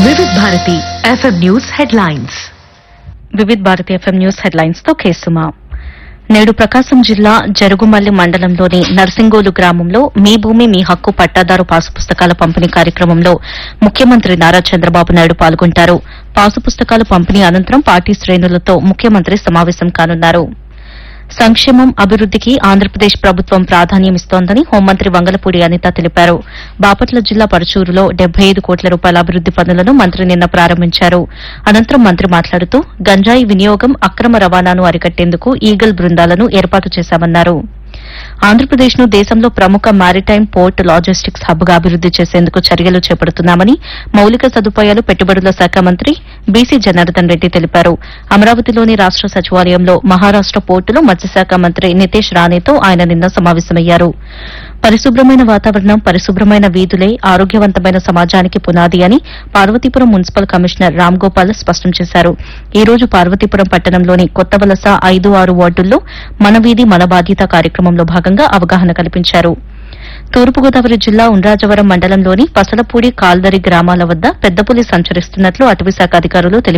Vividh Bharati FM news headlines Vividh Bharati FM news headlines తో కేసుమా నేడు ప్రకాశం జిల్లా జరుగుమల్లి మండలంలోని నర్సింగోలు గ్రామంలో మీ భూమి మీ హక్కు పట్టాదారు పాసు పుస్తకాల పంపిణీ కార్యక్రమంలో ముఖ్యమంత్రి నారా చంద్రబాబు నాయుడు పాల్గొంటారు పాసు పుస్తకాల పంపిణీ అనంతరం పార్టీ శ్రేణులతో ముఖ్యమంత్రి సమావేశం కానున్నారు సంక్షేమం అభివృద్దికి ఆంధ్రప్రదేశ్ ప్రభుత్వం ప్రాధాన్యమిస్తోందని హోంమంత్రి వంగలపూడి అనిత తెలిపారు బాపట్ల జిల్లా పరచూరులో డెబ్బై ఐదు కోట్ల రూపాయల అభివృద్ది పనులను మంత్రి నిన్న ప్రారంభించారు అనంతరం మంత్రి మాట్లాడుతూ గంజాయి వినియోగం అక్రమ రవాణాను అరికట్టేందుకు ఈగల్ బృందాలను ఏర్పాటు చేశామన్నారు ఆంధ్రప్రదేశ్ ను దేశంలో ప్రముఖ మారిటైమ్ పోర్ట్ లాజిస్టిక్స్ హబ్ గా అభివృద్ది చేసేందుకు చర్యలు చేపడుతున్నామని మౌలిక సదుపాయాలు పెట్టుబడుల శాఖ మంత్రి బీసీ జనార్దన్ రెడ్డి తెలిపారు అమరావతిలోని రాష్ట సచివాలయంలో మహారాష్ట పోర్టులో మత్స్యశాఖ మంత్రి నితేష్ రాణేతో ఆయన నిన్న సమావేశమయ్యారు పరిశుభ్రమైన వాతావరణం పరిశుభ్రమైన వీధులే ఆరోగ్యవంతమైన సమాజానికి పునాది అని పార్వతీపురం మున్సిపల్ కమిషనర్ రామ్ గోపాల్ స్పష్టం చేశారు ఈ రోజు పార్వతీపురం పట్టణంలోని కొత్త వలస ఐదు ఆరు వార్డుల్లో మన వీధి మన బాధ్యత కార్యక్రమంలో భాగంగా అవగాహన కల్పించారు తూర్పుగోదావరి జిల్లా ఉండ్రాజవరం మండలంలోని పసలపూడి కాల్దరి గ్రామాల వద్ద పెద్దపులి సంచరిస్తున్నట్లు అటవీశాఖ అధికారులు తెలిపారు